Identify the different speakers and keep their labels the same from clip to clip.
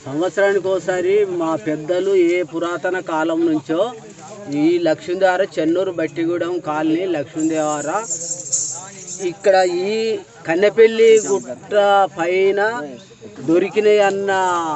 Speaker 1: సంవత్సరానికి ఒకసారి మా పెద్దలు ఏ పురాతన కాలం నుంచో ఈ లక్ష్మీదేవర చెన్నూరు బట్టిగూడెం కాలనీ లక్ష్మీదేవర ఇక్కడ ఈ కన్నెపల్లి గుట్ట పైన దొరికినాయి అన్న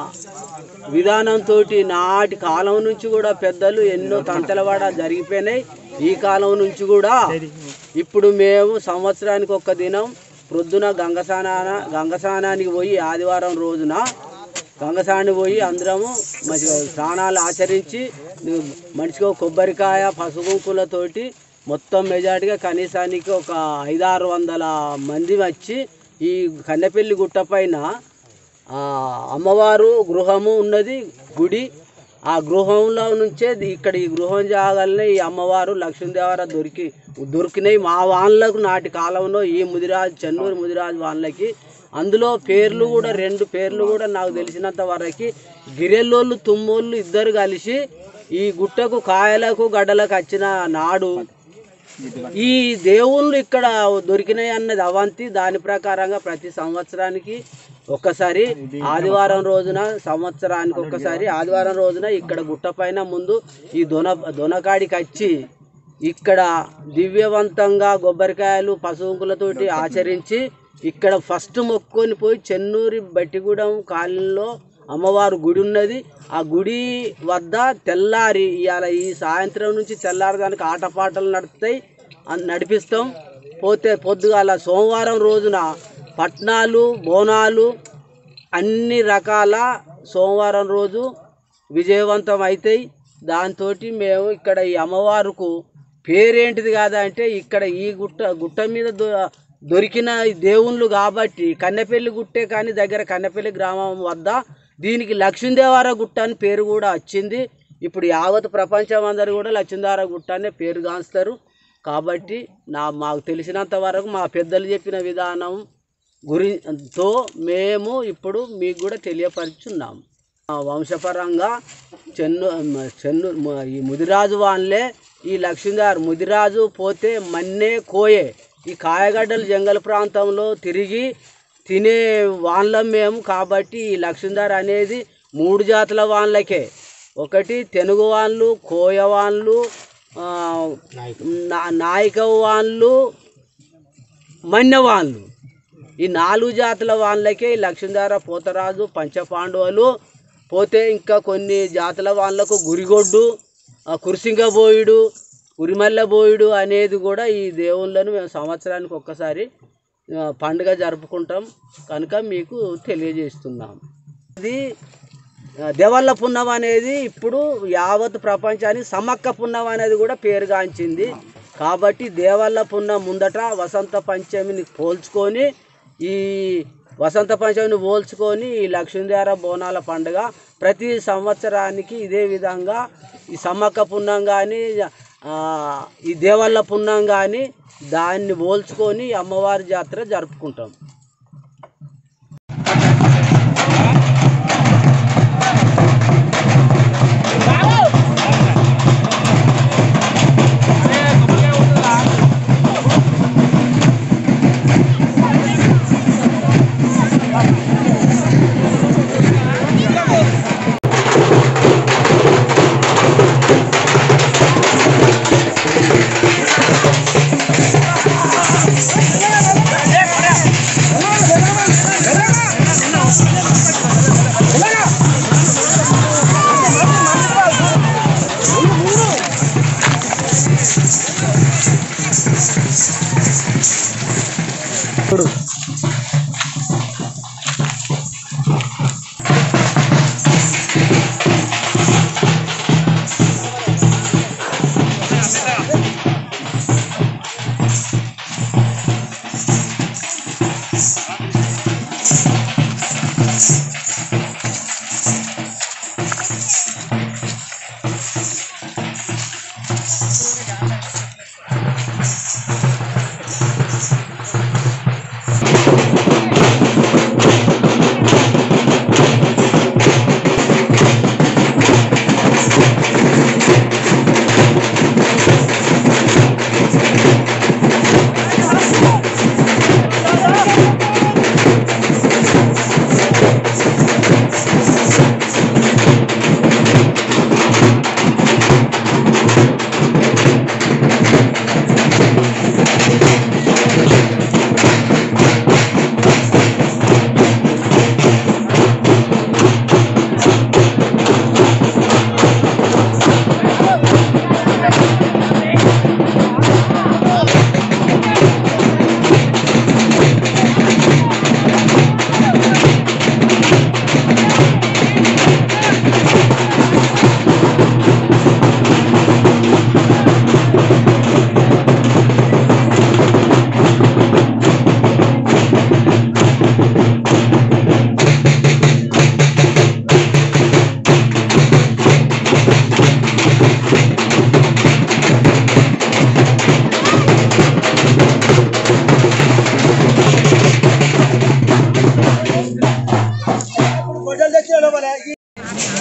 Speaker 1: విధానంతో నాటి కాలం నుంచి కూడా పెద్దలు ఎన్నో తంతలవాడ జరిగిపోయినాయి ఈ కాలం నుంచి కూడా ఇప్పుడు మేము సంవత్సరానికి ఒక్క దినం ప్రొద్దున గంగస్నాన గంగస్నానానికి పోయి ఆదివారం రోజున గంగసాని పోయి అందరము మంచిగా స్నానాలు ఆచరించి మనిషికి ఒక కొబ్బరికాయ పసుగుంకులతోటి మొత్తం మెజార్టీగా కనీసానికి ఒక ఐదారు వందల మంది వచ్చి ఈ కన్నెపల్లి గుట్ట పైన ఆ, అమ్మవారు గృహము ఉన్నది గుడి ఆ గృహంలో నుంచే ఇక్కడ ఈ గృహం జాగాలనే ఈ అమ్మవారు లక్ష్మీదేవర దొరికి దొరికినాయి మా వాన్లకు నాటి కాలంలో ఈ ముదిరాజు చెన్నూరు ముదిరాజు వాన్లకి అందులో పేర్లు కూడా రెండు పేర్లు కూడా నాకు తెలిసినంత వరకు గిరెల్లోళ్ళు తుమ్మోళ్ళు ఇద్దరు కలిసి ఈ గుట్టకు కాయలకు గడ్డలకు వచ్చిన నాడు ఈ దేవుళ్ళు ఇక్కడ దొరికినాయి అన్నది అవంతి దాని ప్రకారంగా ప్రతి సంవత్సరానికి ఒక్కసారి ఆదివారం రోజున సంవత్సరానికి ఒక్కసారి ఆదివారం రోజున ఇక్కడ గుట్ట పైన ముందు ఈ దొన దొనకాడికి వచ్చి ఇక్కడ దివ్యవంతంగా కొబ్బరికాయలు పసుపులతోటి ఆచరించి ఇక్కడ ఫస్ట్ మొక్కుకొని పోయి చెన్నూరి బట్టిగూడెం కాలనీలో అమ్మవారు గుడి ఉన్నది ఆ గుడి వద్ద తెల్లారి ఇవాళ ఈ సాయంత్రం నుంచి తెల్లారదానికి ఆటపాటలు నడుస్తాయి అన్- నడిపిస్తాం పోతే పొద్దుగాల సోమవారం రోజున పట్నాలు బోనాలు అన్ని రకాల సోమవారం రోజు విజయవంతం అవుతాయి దాంతో మేము ఇక్కడ ఈ అమ్మవారుకు పేరేంటిది కాదా అంటే ఇక్కడ ఈ గుట్ట గుట్ట మీద దొ- దొరికిన ఈ దేవుళ్ళు కాబట్టి కన్నెపల్లి గుట్టే కానీ దగ్గర కన్నెపల్లి గ్రామం వద్ద దీనికి లక్ష్మీదేవర గుట్ట అని పేరు కూడా వచ్చింది ఇప్పుడు యావత్ ప్రపంచం అందరు కూడా లక్ష్మీదేవర గుట్ట అనే పేరు గాంచుతారు కాబట్టి నా మాకు తెలిసినంత వరకు మా పెద్దలు చెప్పిన విధానం గురితో మేము ఇప్పుడు మీకు కూడా తెలియపరుచున్నాము ఆ వంశపరంగా చెన్ను చెన్ను మ- ఈ ముదిరాజు వాళ్ళే ఈ లక్ష్మీదారు ముదిరాజు పోతే మన్నే కోయే ఈ కాయగడ్డలు జంగల్ ప్రాంతంలో తిరిగి తినే వాళ్ళం మేము కాబట్టి ఈ లక్ష్మీదారు అనేది మూడు జాతుల వాళ్ళకే ఒకటి తెనుగు వాళ్ళు కోయ వాళ్ళు ఆ, నా- నాయక వాళ్ళు మన్య వాళ్ళు ఈ నాలుగు జాతుల వాళ్ళకే ఈ లక్ష్మీధార పోతరాజు పంచపాండవులు పోతే ఇంకా కొన్ని జాతుల వాళ్ళకు గురిగొడ్డు ఆ, కురిసింగబోయుడు ఉరిమల్లబోయుడు అనేది కూడా ఈ దేవుళ్ళను మేము సంవత్సరానికి ఒక్కసారి ఆ, పండుగ జరుపుకుంటాం కనుక మీకు తెలియజేస్తున్నాం ఇది ఆ, దేవల్ల పున్నమ అనేది ఇప్పుడు యావత్ ప్రపంచానికి సమ్మక్క పున్నమ అనేది కూడా పేరుగాంచింది కాబట్టి దేవల్ల పున్నమ ముందట వసంత పంచమిని పోల్చుకొని ఈ వసంత పంచమిని పోల్చుకొని ఈ లక్ష్మీదేవర బోనాల పండుగ ప్రతి సంవత్సరానికి ఇదే విధంగా ఈ సమ్మక్క పున్నం కానీ ఈ దేవల్ల పున్నం కానీ దాన్ని పోల్చుకొని అమ్మవారి జాతర జరుపుకుంటాం
Speaker 2: Yeah.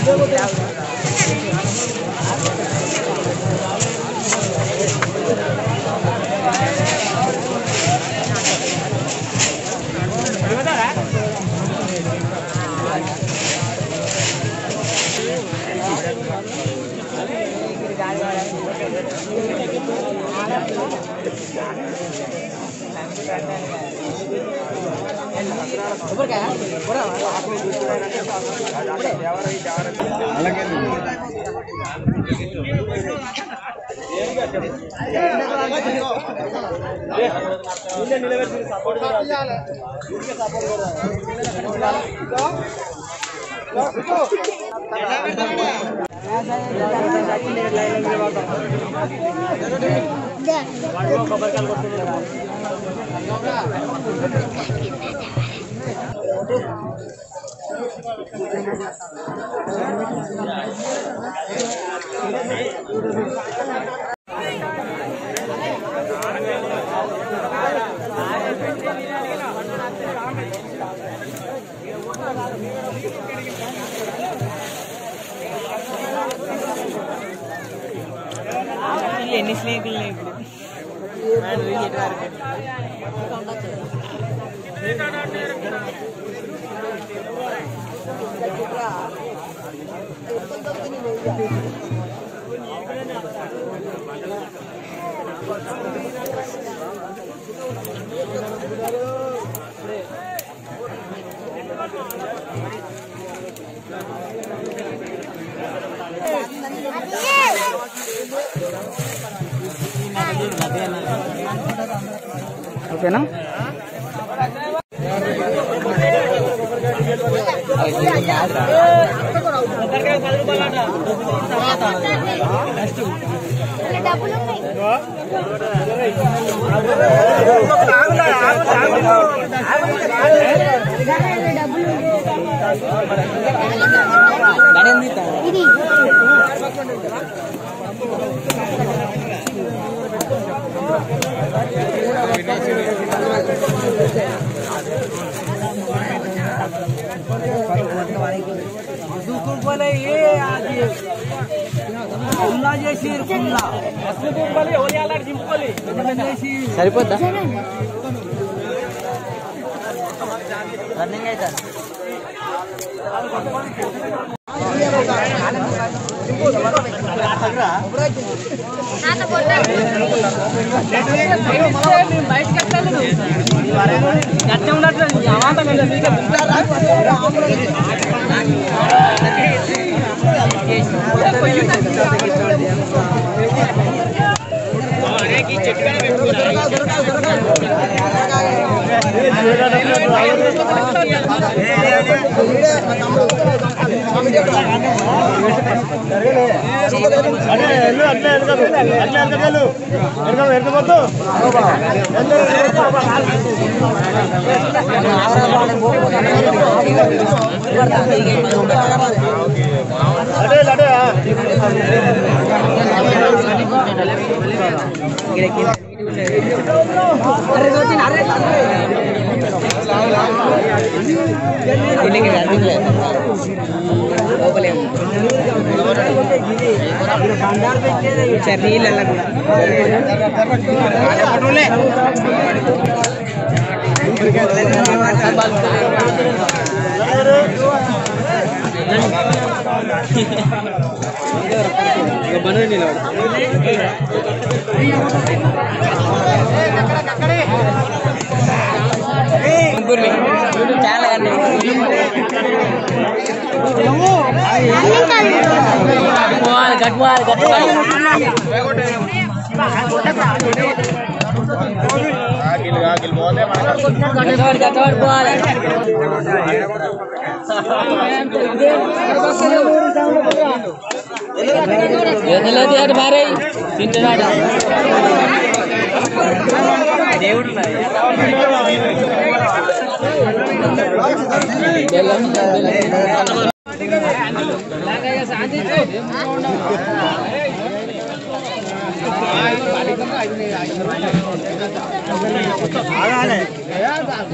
Speaker 2: ఎన్ని స్నేహితులు ఇప్పుడు ఓకేనా
Speaker 3: డబ్బులు ఉన్నాయి డబ్బులు ఇది
Speaker 2: సరిపోద్దా రన్నింగ్ అయితే
Speaker 3: నాన్న కొట్టాలి
Speaker 2: నీళ్ళ కూడా చాలా గట్టుకోవాలి గట్టుకోవాలి గట్టుకోవాలి గట్టుకోవాలి గట్టుకోవాలి పోవాలి ఎదలేదు అది భారీ తింటున్నాడు దేవుడు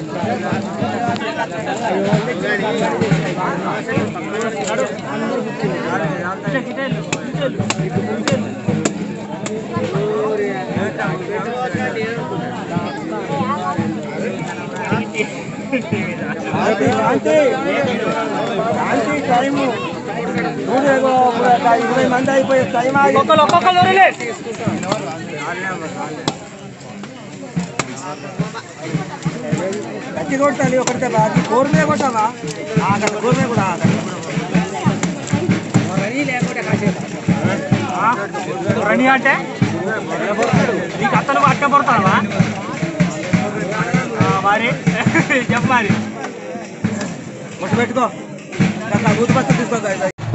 Speaker 3: ఆ
Speaker 4: ఇరవై మంది అయిపోయే టైం గట్టి కొట్టాలి ఒకటి బాగా కోరు మీద కొట్టావా అక్కడ కోరు మీద కూడా రణి అంటే నీకు అత్తను అట్ట పడతావా మరి చెప్ప మరి ముట్టు పెట్టుకో అట్లా ఊతుపచ్చ తీసుకోదా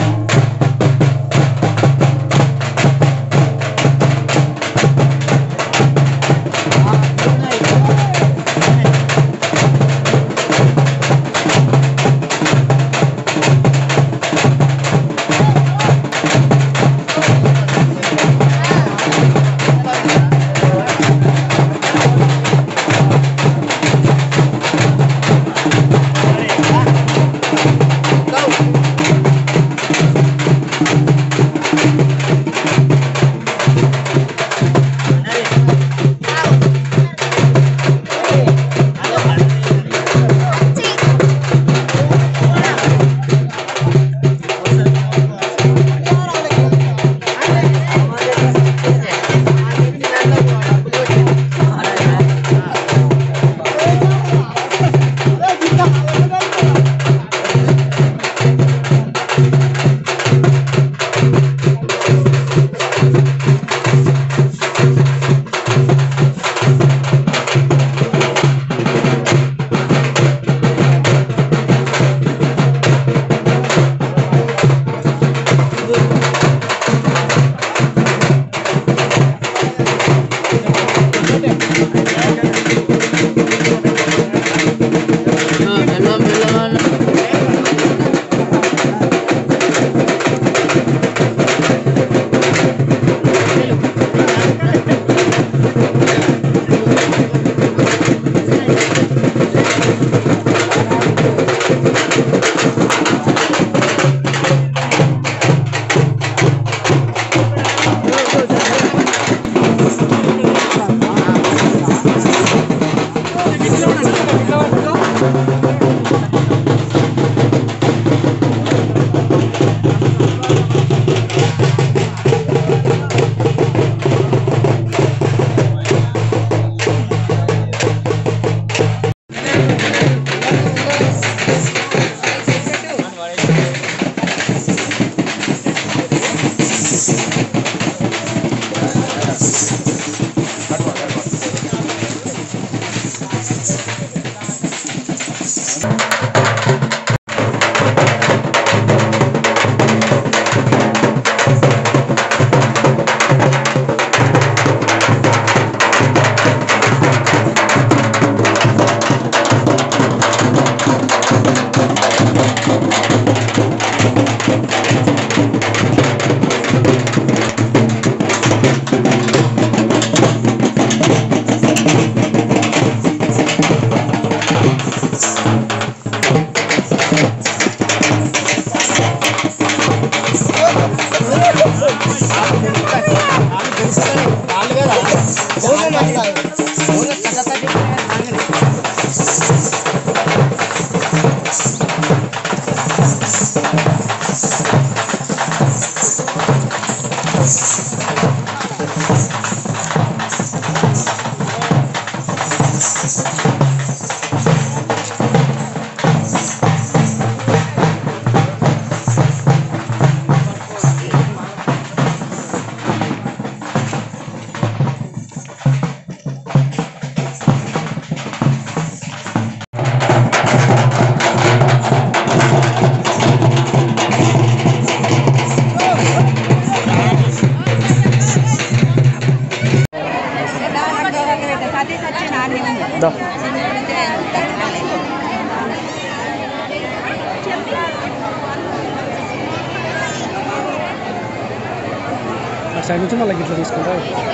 Speaker 5: సైడ్ నుంచి మళ్ళీ ఇట్లా తీసుకుంటా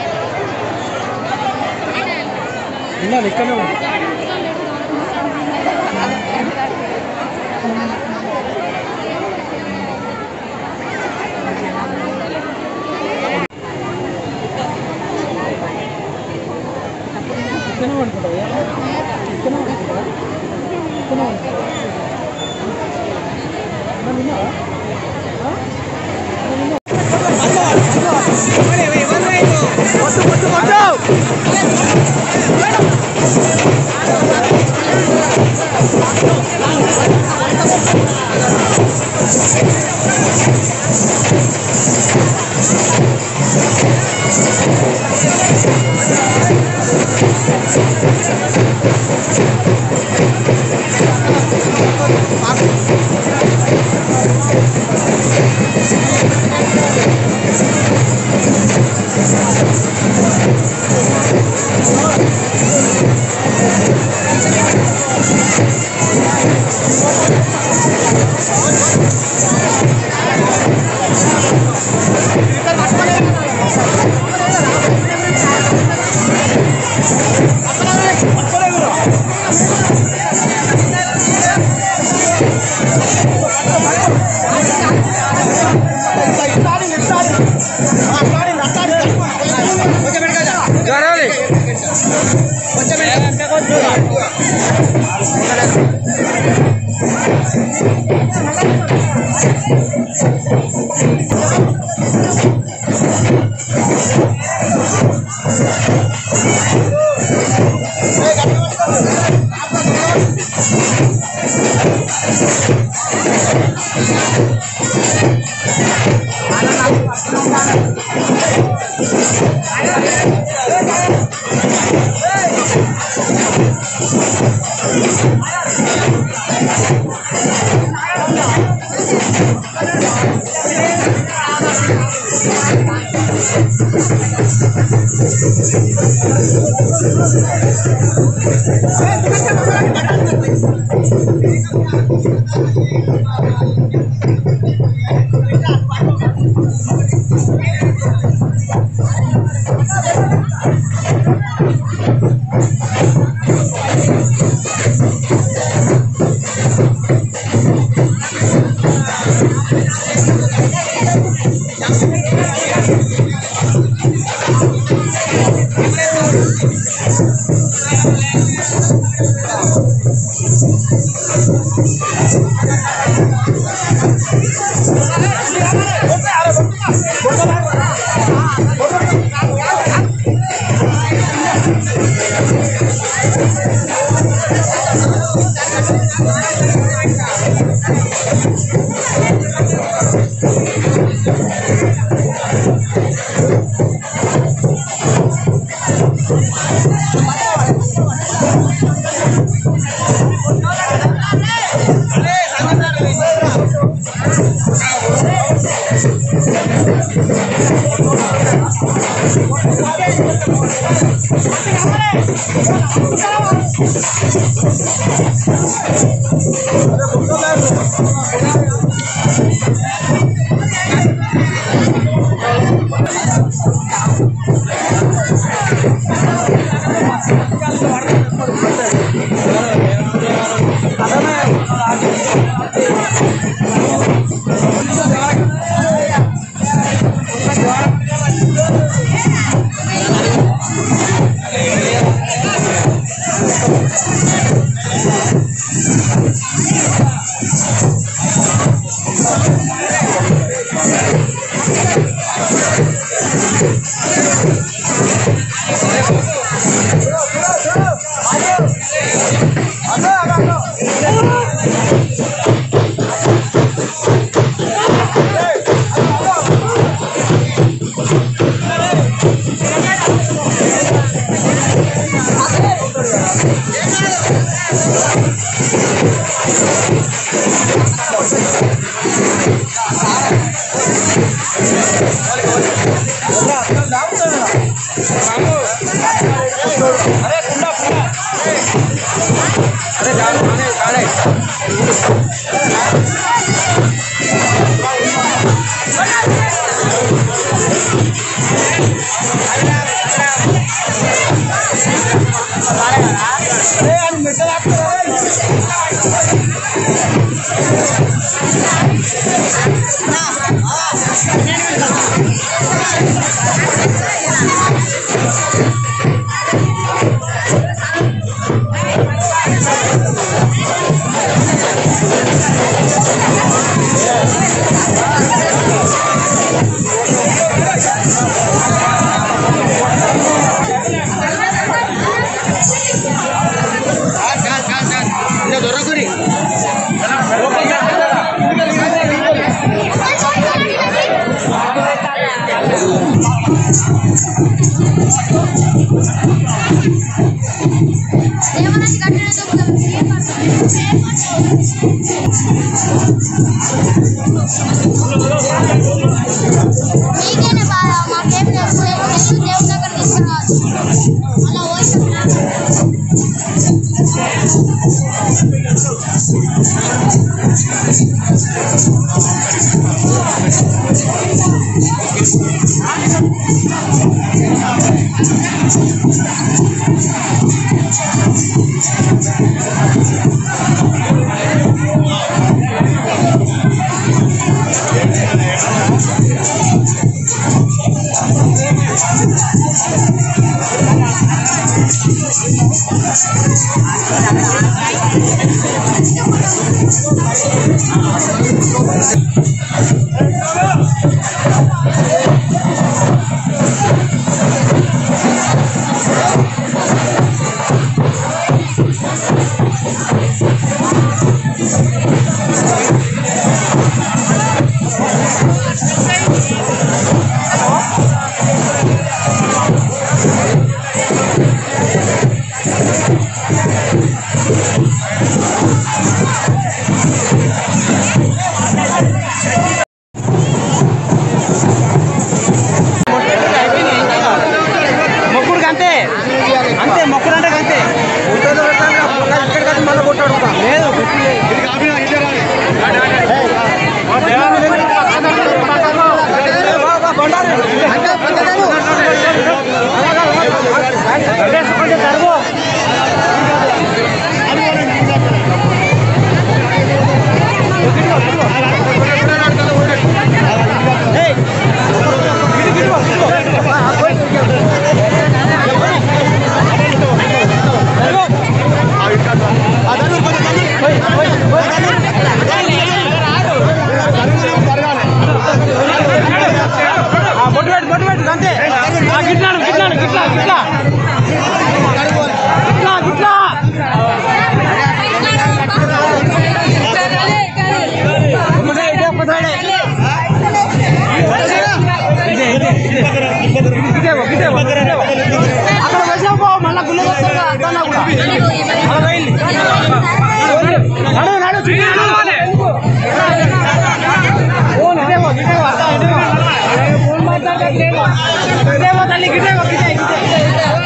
Speaker 5: ఉన్నాను ఇక్కడనే ఉన్నా
Speaker 4: ఆ
Speaker 3: మీకేనే బాధ మాకేం లేదు దేవుడు దేవుడి దగ్గర తీసుకురావాలి అలా పోయి
Speaker 4: మొక్కుడు అంతే అంతే మొక్కుడు అంటే అంతే మళ్ళీ కొట్టాడు లేదు బొట్టు పెట్టు బొట్టు పెట్టు అంతే గిట్లాడు గిట్లాడు గిట్లా గిట్లా గిట్లా గిట్లా అక్కడ వేసావు మళ్ళా గుళ్ళ వస్తారు అర్థం కూడా అలా వెళ్ళి నడు నడు ఓ నిజేమో నిజేమో అర్థం నిజేమో ఫోన్ మాట్లాడట్లేదు గిటేమో తల్లి గిటేమో గిటే గిటే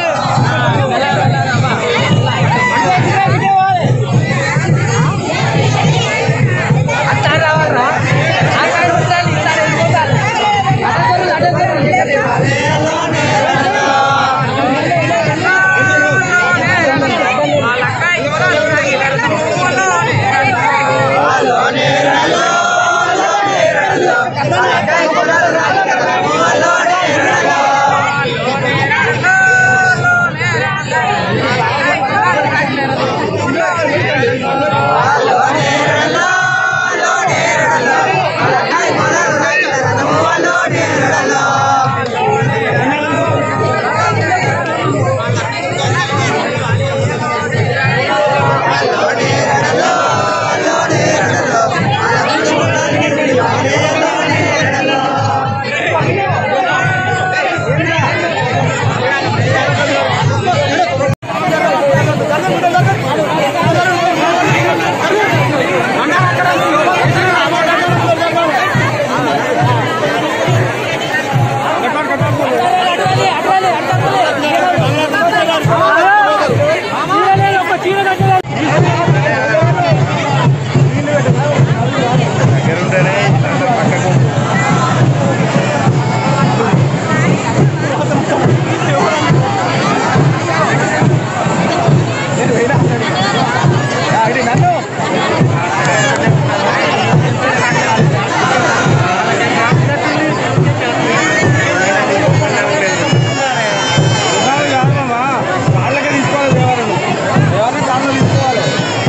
Speaker 4: వాళ్ళకే తీసుకోవాలి దేవాలను దేవాలను చాలా తీసుకోవాలి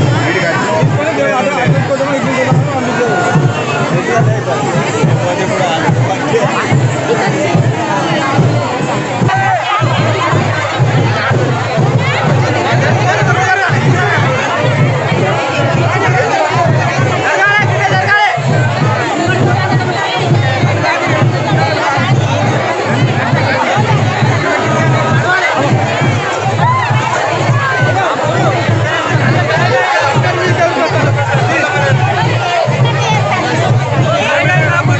Speaker 4: తీసుకొని దేవాలు అటు కొట్టమని ఇటు కొట్టమని పంపించారు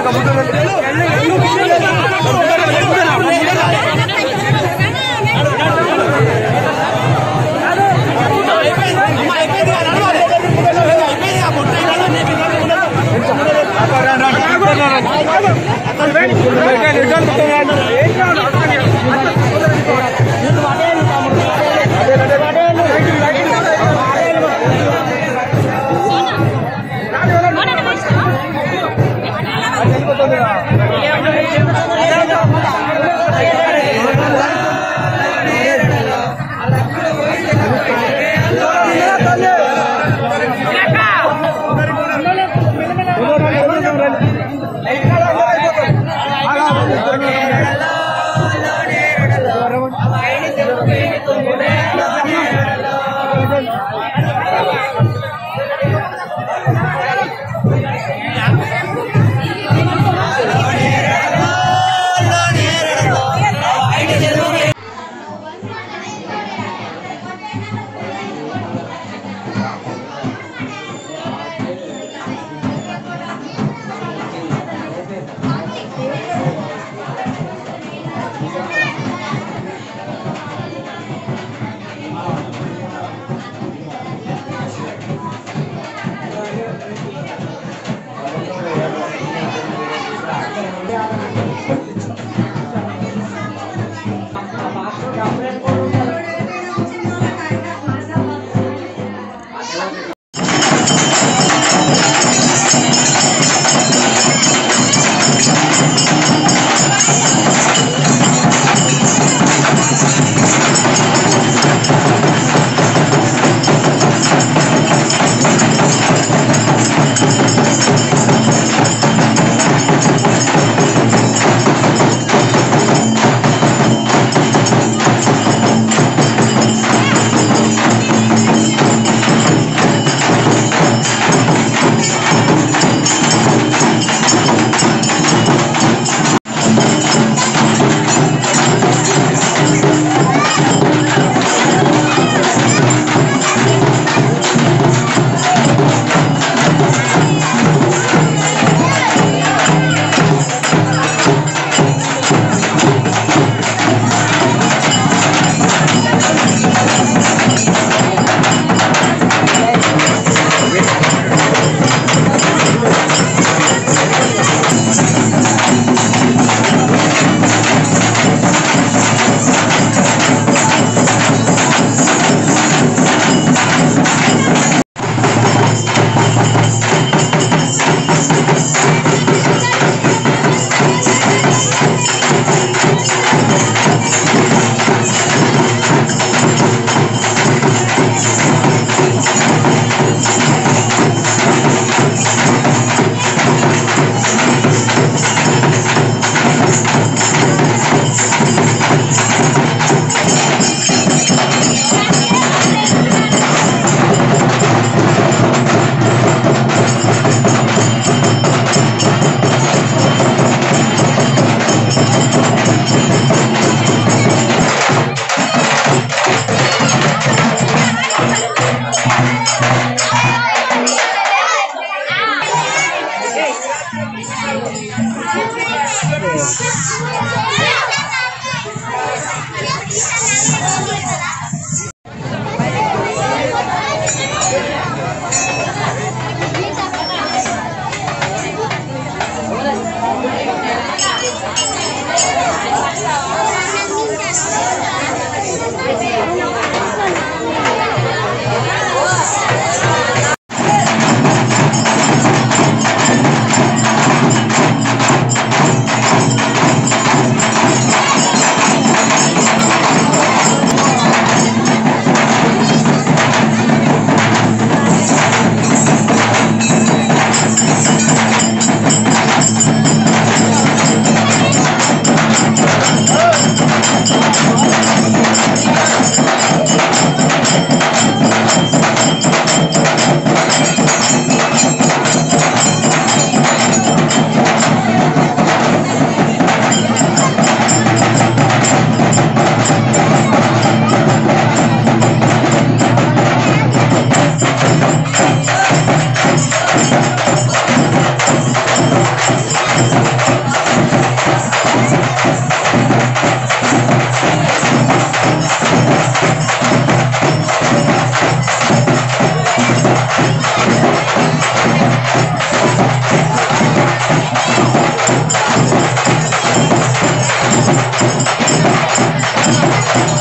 Speaker 3: Mana ada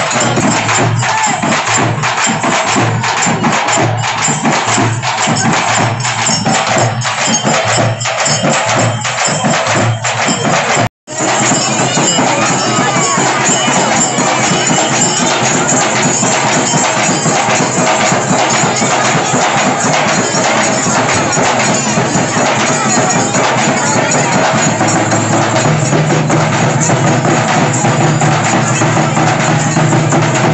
Speaker 3: ఆ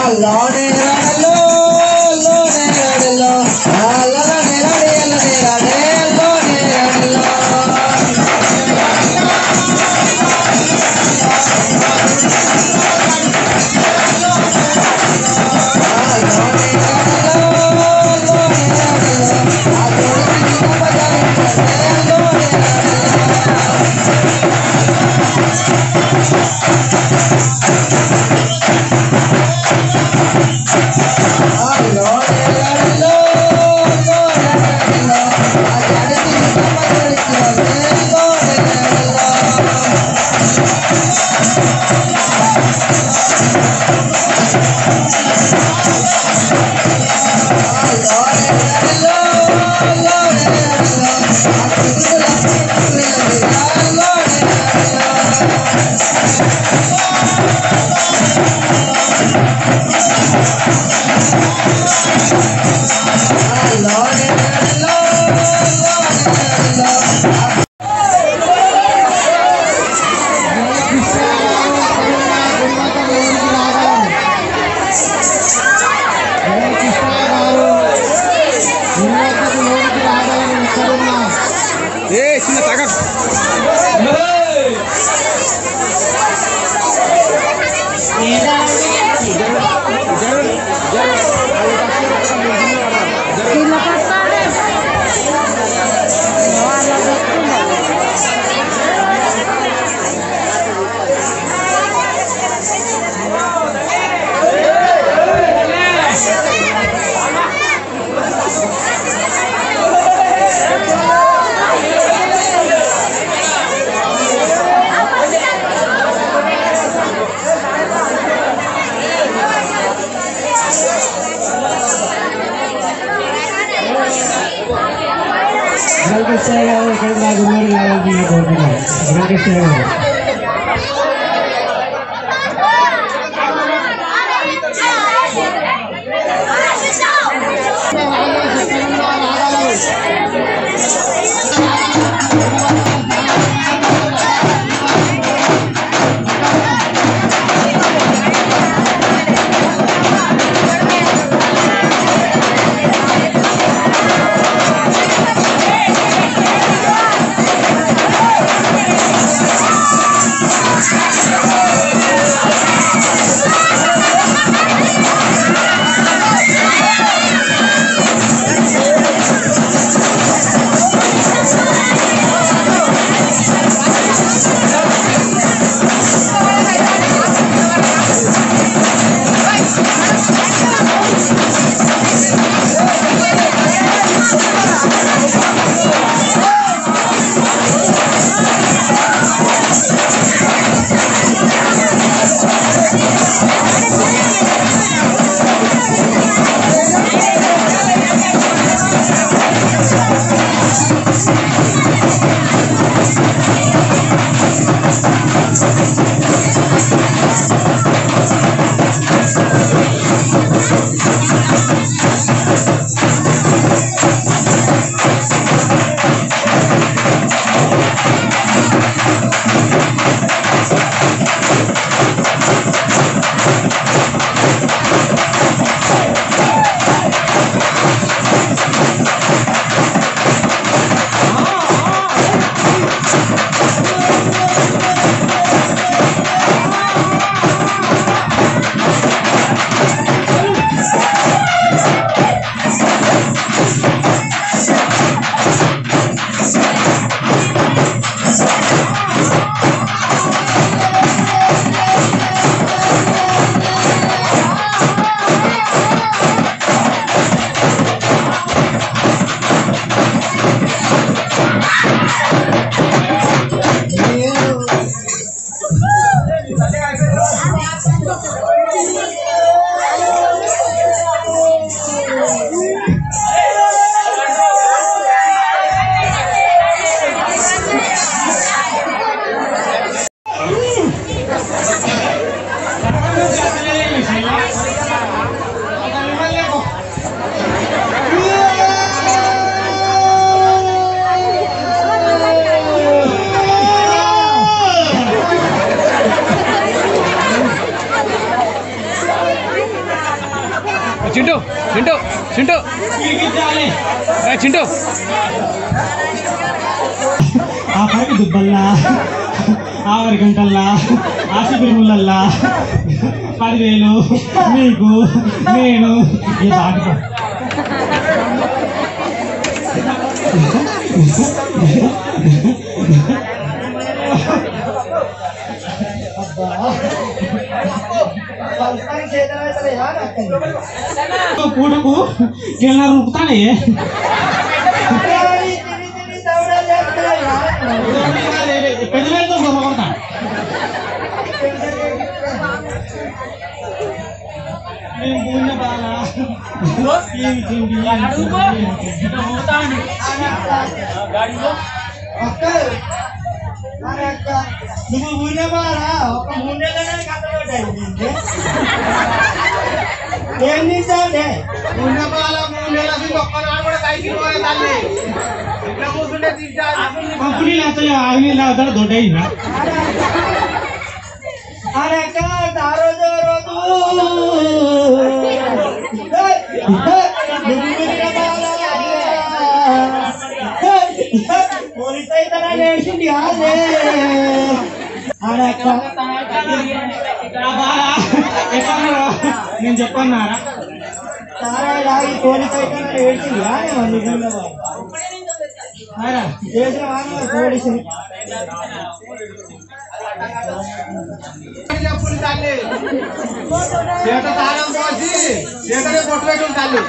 Speaker 4: ఏ చిన్న తగ
Speaker 5: వెంకటేశ్వర గారు ఇక్కడ నాకు ఉన్నారు కాబట్టి నేను కోరుకున్నాను వెంకటేశ్వర గారు
Speaker 3: ఆ
Speaker 4: చింటూ చింటూ చింటూ ఏ, చింటూ
Speaker 5: ఆ పైకి దుబ్బల్లా ఆవరి గంటల్లా ఆసిపిరి ముళ్ళల్లా పదివేలు మీకు నేను ఈ దాటిపో పూటకు కిలన్నర రూపుతానే పెద్దవేలతో కొడతాను నేను పూర్ణ బాల ఏమి తిండి ఏమి తిండి. నువ్వు పూర్ణ బాల ఒక మూడు నెలలనే కట్టబడ్డాయి ఏం తింటావులే పూర్ణ బాల మూడు నెలలకి ఒక్కనాడు కూడా కైకి పోయే తల్లి ఇట్లా కూర్చుంటే తింటాను అప్పుడు అసలు ఆగి అవుతాడు దొడ్డయిందా అరక తారోజు రోజు పోలీస్ అయితే నేర్చుండి కాదే అరక నేను చెప్పన్నారా తారా రాగి పోలీస్ అయితే నేర్చుంది కాదే మంది చేసిన వాళ్ళు పోలీసు చేత తాళం పోసి చేతనే కొట్టు పెట్టి తల్లి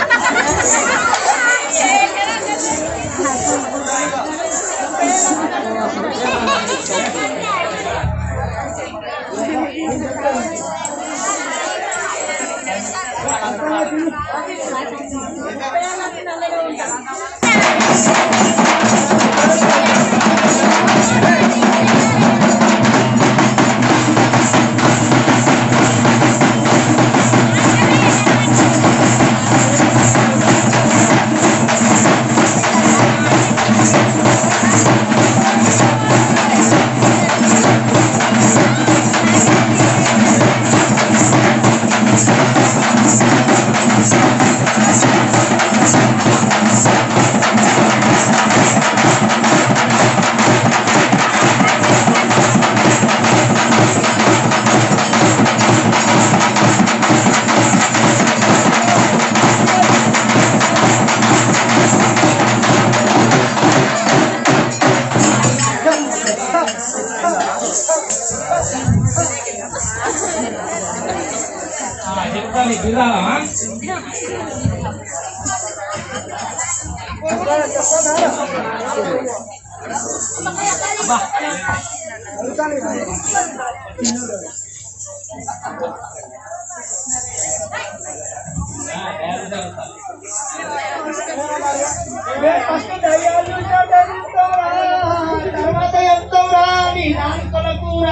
Speaker 5: తర్వాత చెప్తావురా నీ నాన్నకుల కూర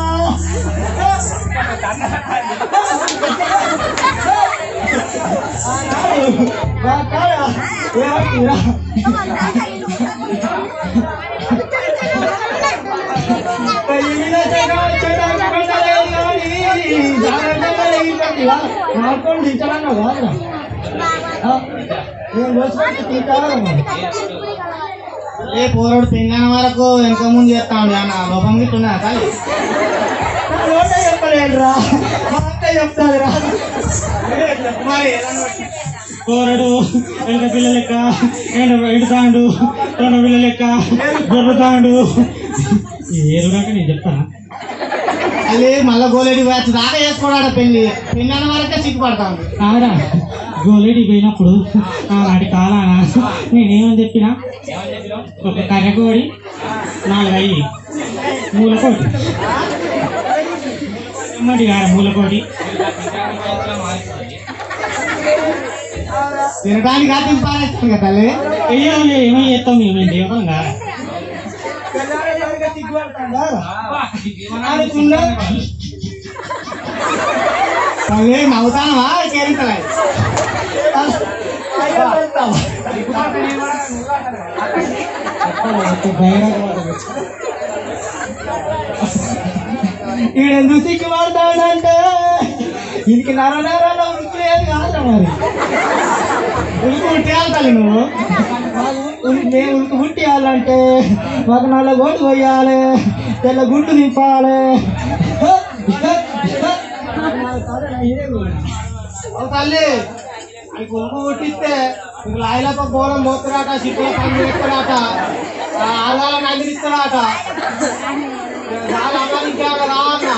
Speaker 5: మార్కొని తింటాను కాదురా నేను రోజు తింటాను ఏ పోరాడు తిన్నాన వరకు వెనక ముందు చేస్తా ఉండే అన్న లోపం గిట్టున్నా కానీ చెప్పలేదురా చెప్తాదిరా పోరడు వెనక పిల్ల లెక్క ఎడుతాండు రెండు పిల్ల లెక్క దొరుకుతాండు ఏరుగాక నేను చెప్తాను
Speaker 6: అది మళ్ళా గోలేడి బ్యాచ్ దాకా చేసుకోవడా పెళ్లి పెళ్లి అన్న వరకే సిగ్గుపడతాను
Speaker 5: ఆరా గోలేడి పోయినప్పుడు ఆనాటి కాలాన నేనేమని చెప్పినా ఒక కర్రకోడి నాలుగు అయ్యి మూలకోటి ఎమ్మటి కాడ మూలకోటి
Speaker 6: తినడానికి కాదు పారేస్తాను కదా తల్లి
Speaker 5: అయ్యో ఏమో చేస్తాం మేము దేవతం కాదా
Speaker 6: తల్లి నవ్వుతానవా కేరింతలే ఈడెందుకు సిగ్గుపడతాడంటే దీనికి నర నరాల వృత్తి లేదు కాదు మరి ఉలుకు పుట్టేయాలి తల్లి నువ్వు మాకు ఉలు- మేము ఉలుకు పుట్టేయాలంటే మాకు నల్ల గోడు కొయ్యాలి తెల్ల గుడ్డు నింపాలి ఓ తల్లి నీకు ఉలుకు పుట్టిస్తే నీకు లాయలతో బోలం పోతున్నాట సిక్కుల పని చేస్తున్నాట ఆదాల నదిలిస్తున్నాట చాలా అమలించాక రా అన్న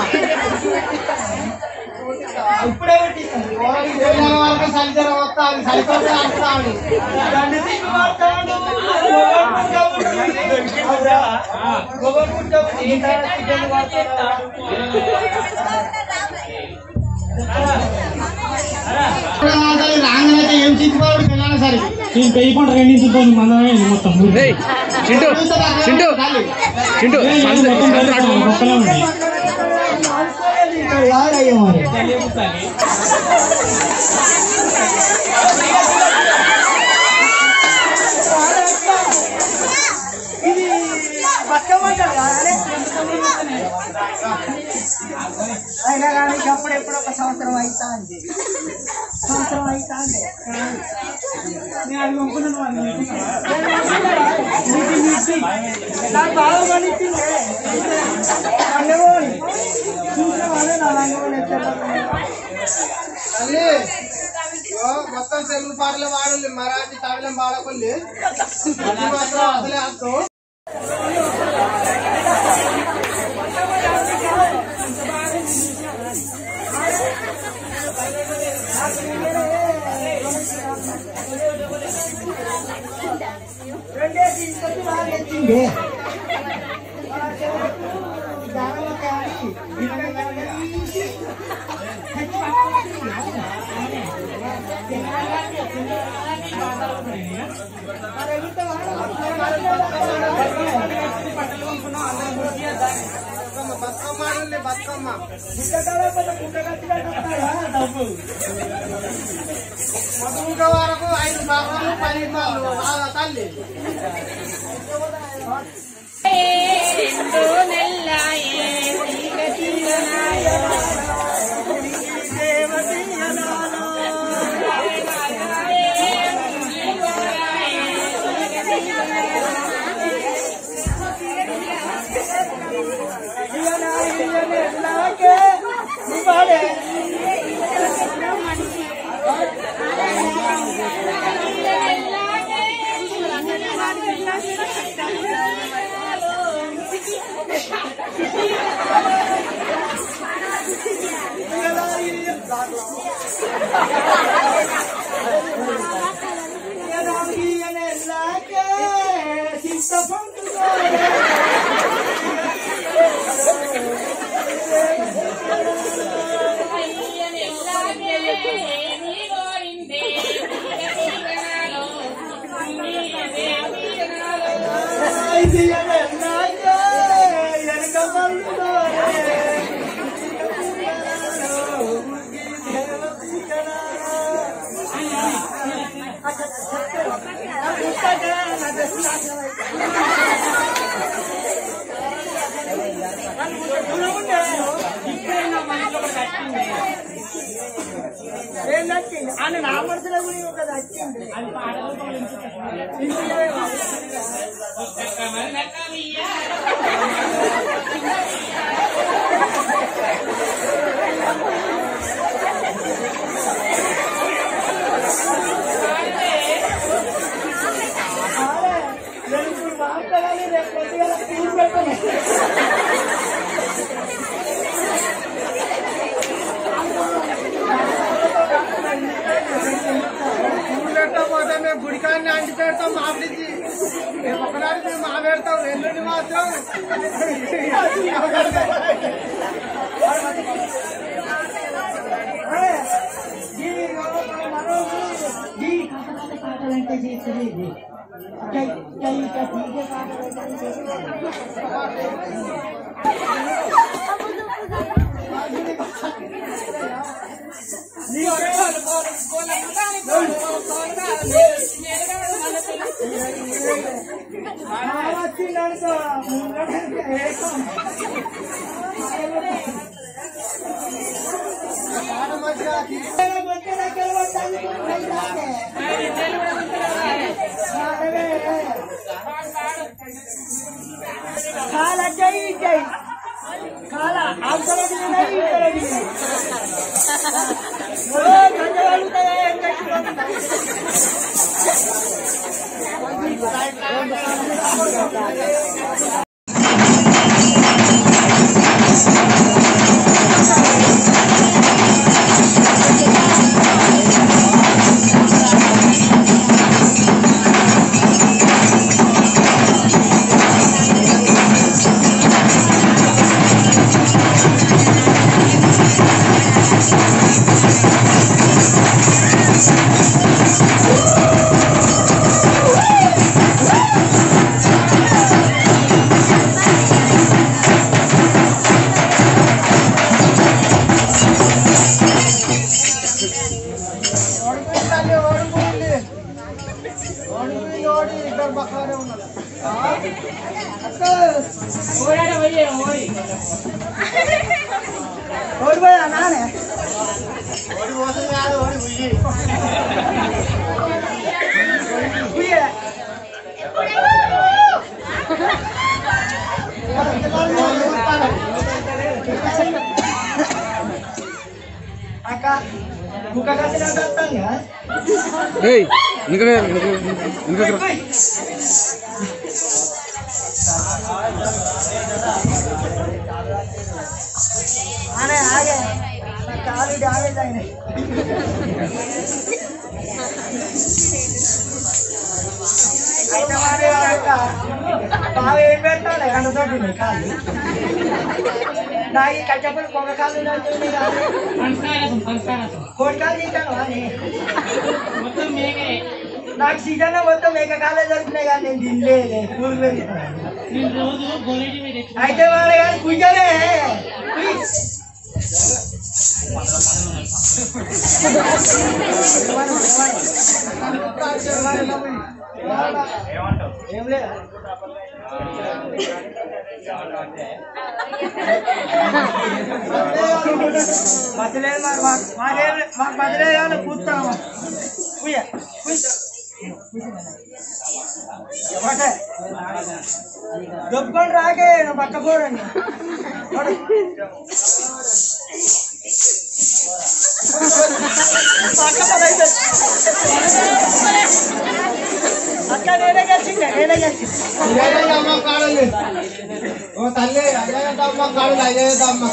Speaker 6: ఇప్పుడే పెట్టిస్తాను ఓరికి తెలియని వాళ్ళకి సరిచరం వస్తాను సరిపోతే వస్తాను దాన్ని తిప్పి పడతాడు. గొప్ప గుడ్డ ఉంది. ఈ టైం చికెన్ పడతాడు. రాగానైతే ఏం చిక్కుకోవడం పిల్లలు సరే నేను పెయ్యి పంట రెండించుతో మందమే మొత్తం
Speaker 4: చింటూ చింటూ చింటూ
Speaker 6: యాదయ్య మరి
Speaker 5: అయినా కానీ అప్పుడు ఎప్పుడు ఒక సంవత్సరం అవుతాంది సంవత్సరం అవుతాంది నేను అది కొనుక్కున్నాను వాళ్ళు నాకు బాగా పనిచ్చింది లంగోని చూసిన వాళ్ళే నా లంగోని
Speaker 6: తల్లి ఇగో మొత్తం తెలుగు పాటలు పాడాలి మరాఠీ తమిళం పాడకొల్లి మాత్రం అసలే అర్థం
Speaker 5: రెండే తీసుకొచ్చి బాగా తెచ్చింది
Speaker 6: బతుకమ్మ ఆడాలి బతుకమ్మ మధుముఖ వరకు ఐదు సార్లు పది సార్లు బాగా తల్లి
Speaker 5: అని నా మనసులో కూడా ఒక వచ్చింది
Speaker 6: పోతే మేము గుడికాన్ని అంటి పెడతాం మా ఫ్రిడ్జి మేము ఒకనాడు మేము మా పెడతాం ఎల్లుండి మాత్రం
Speaker 5: పాటలంటే చేస్తుంది ఇది జై జై జై పాటలంటే వచ్చిందనుకో ఓడిపోయిందండి ఓడిపోయింది ఓడిపోయింది ఓడి ఇద్దరు పక్కనే ఉన్నారు ఆ? అక్క ఓడిపోయా నానే ఓడిపోతుంది కాదు ఓడి ఉయ్యి ఉయ్యే అక్క ముక్క కట్టినట్టు వస్తాంగా
Speaker 4: ఏయ్ ఇంకా ఇంకా
Speaker 5: అనే ఆగే నా కాలు డ్యామేజ్ అయినాయి అయితే మరి అక్క బాగా ఏం పెడతాడు ఎండతోటి నీ కాలు నాకు ఈ కచ్చపల్లి కొంగ కాలు నచ్చింది కాదు కోడి కాలు తీసాను అని నాకు సీజన్ మొత్తం మేక కాలే దొరికినాయి కానీ నేను తినలేదు కూలి పెరుగుతున్నాను అయితే వాడు కానీ కుయ్యలే కుయ్. ఏం లేదా బతలేదు మరి మాకు మాకేం లే- మాకు బతలేదు కానీ కూర్చున్నాము కుయ్య కుయ్ ఒకటే దొప్పుకొని రాకే నా పక్క పోరండి అక్క నేనే గెలిచింది నేనే గెలిచింది
Speaker 6: అమ్మ కాడలు ఓ తల్లి అయ్యయ్య అమ్మ కాడలు అయ్యయ్య అమ్మ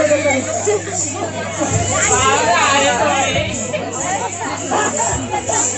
Speaker 5: ఆ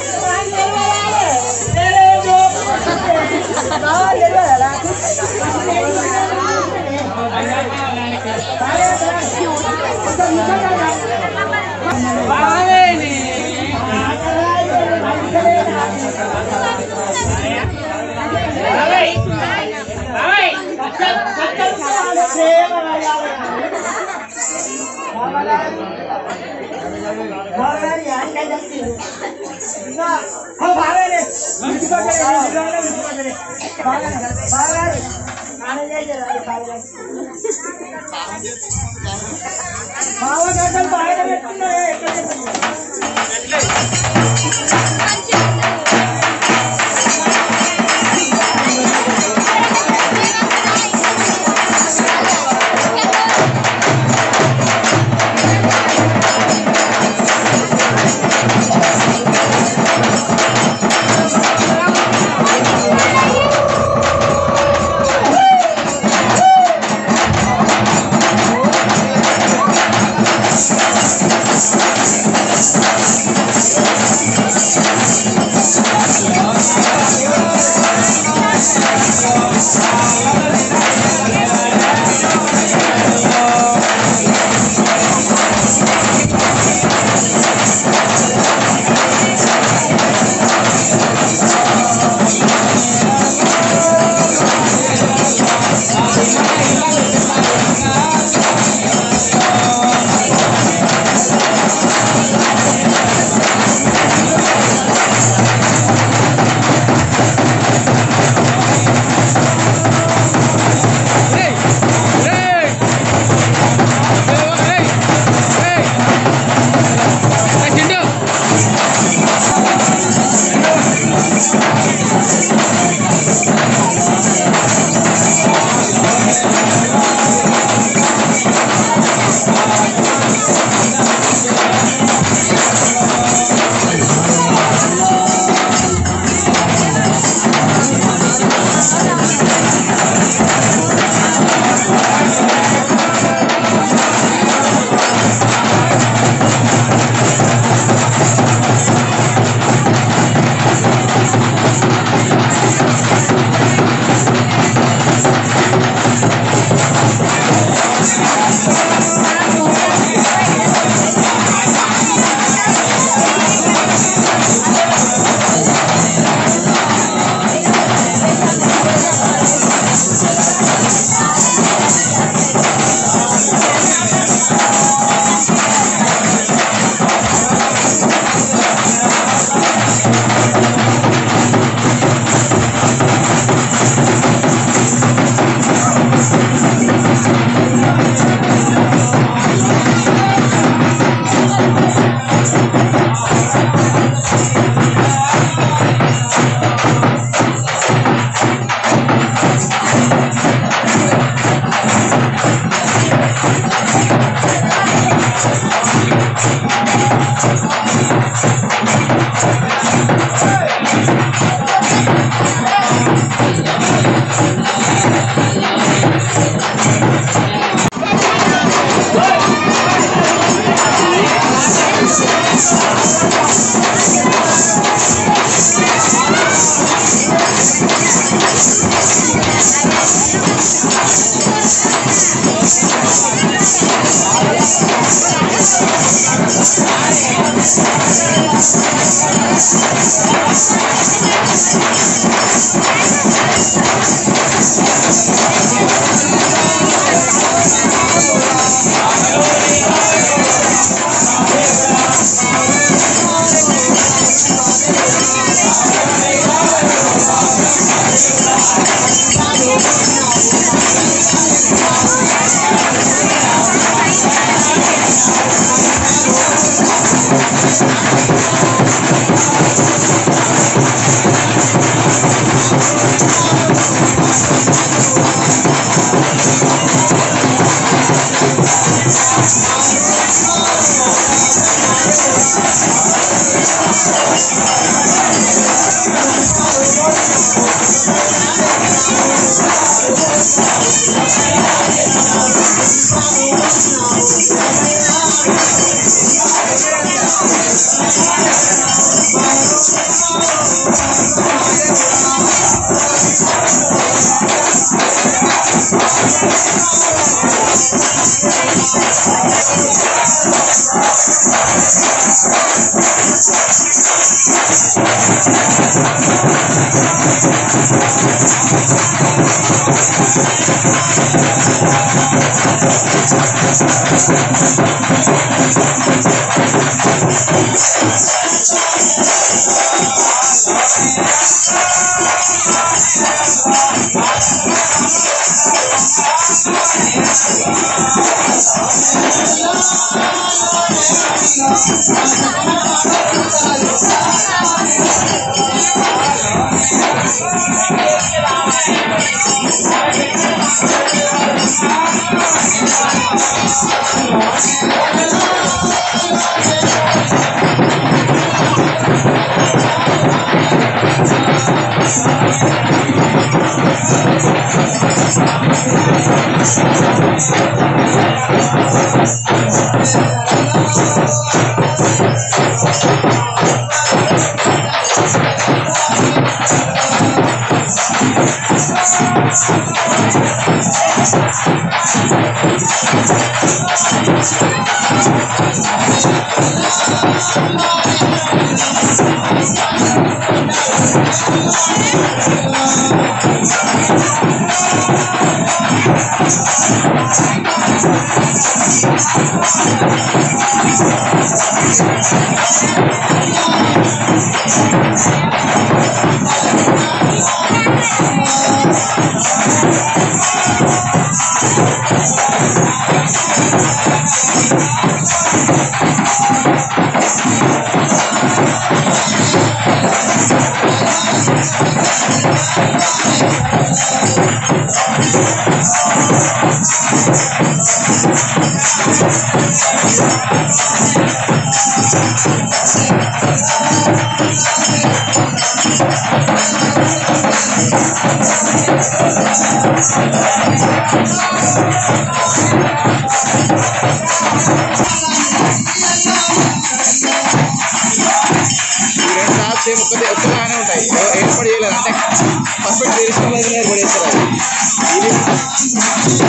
Speaker 6: బాగానే విడిచిపెట్టలే, విడిచిపెట్టలే, విడిచిపెట్టలే. బాగానే, బాగానే. నానే చేసేది, బాగానే. బావ గంటలు బాగానే పెట్టుకున్నాయే, ఎక్కడ పెట్టుకున్నావు?
Speaker 3: Thank
Speaker 4: ఈ రెండు టాప్స్ ఏమి ఒక్కటే ఒక్కలాగానే ఉంటాయి ఏ- ఏర్పాటు చేయలేదు అంటే పర్ఫెక్ట్ తెలిసిన వాళ్ళు ఏర్పాటు చేస్తారు అది ఇది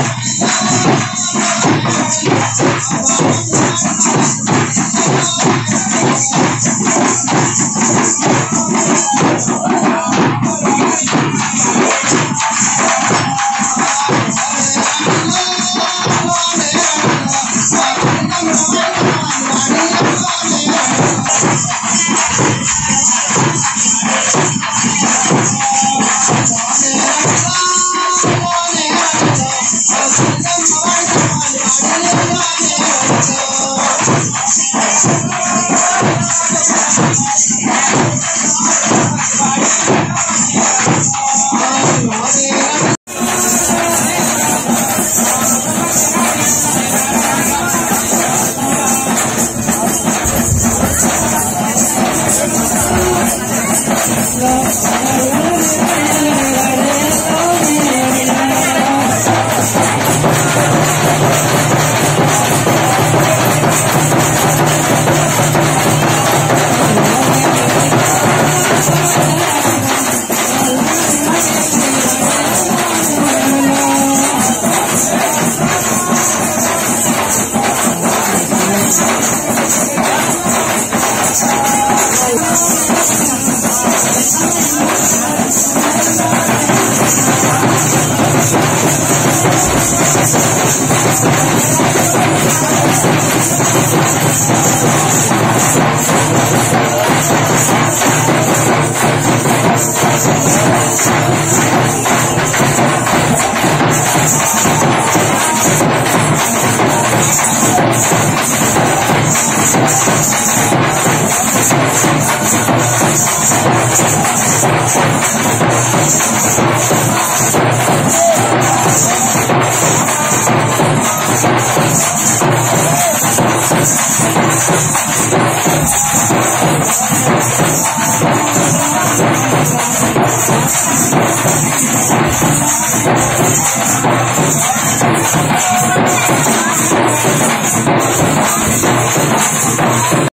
Speaker 3: Thank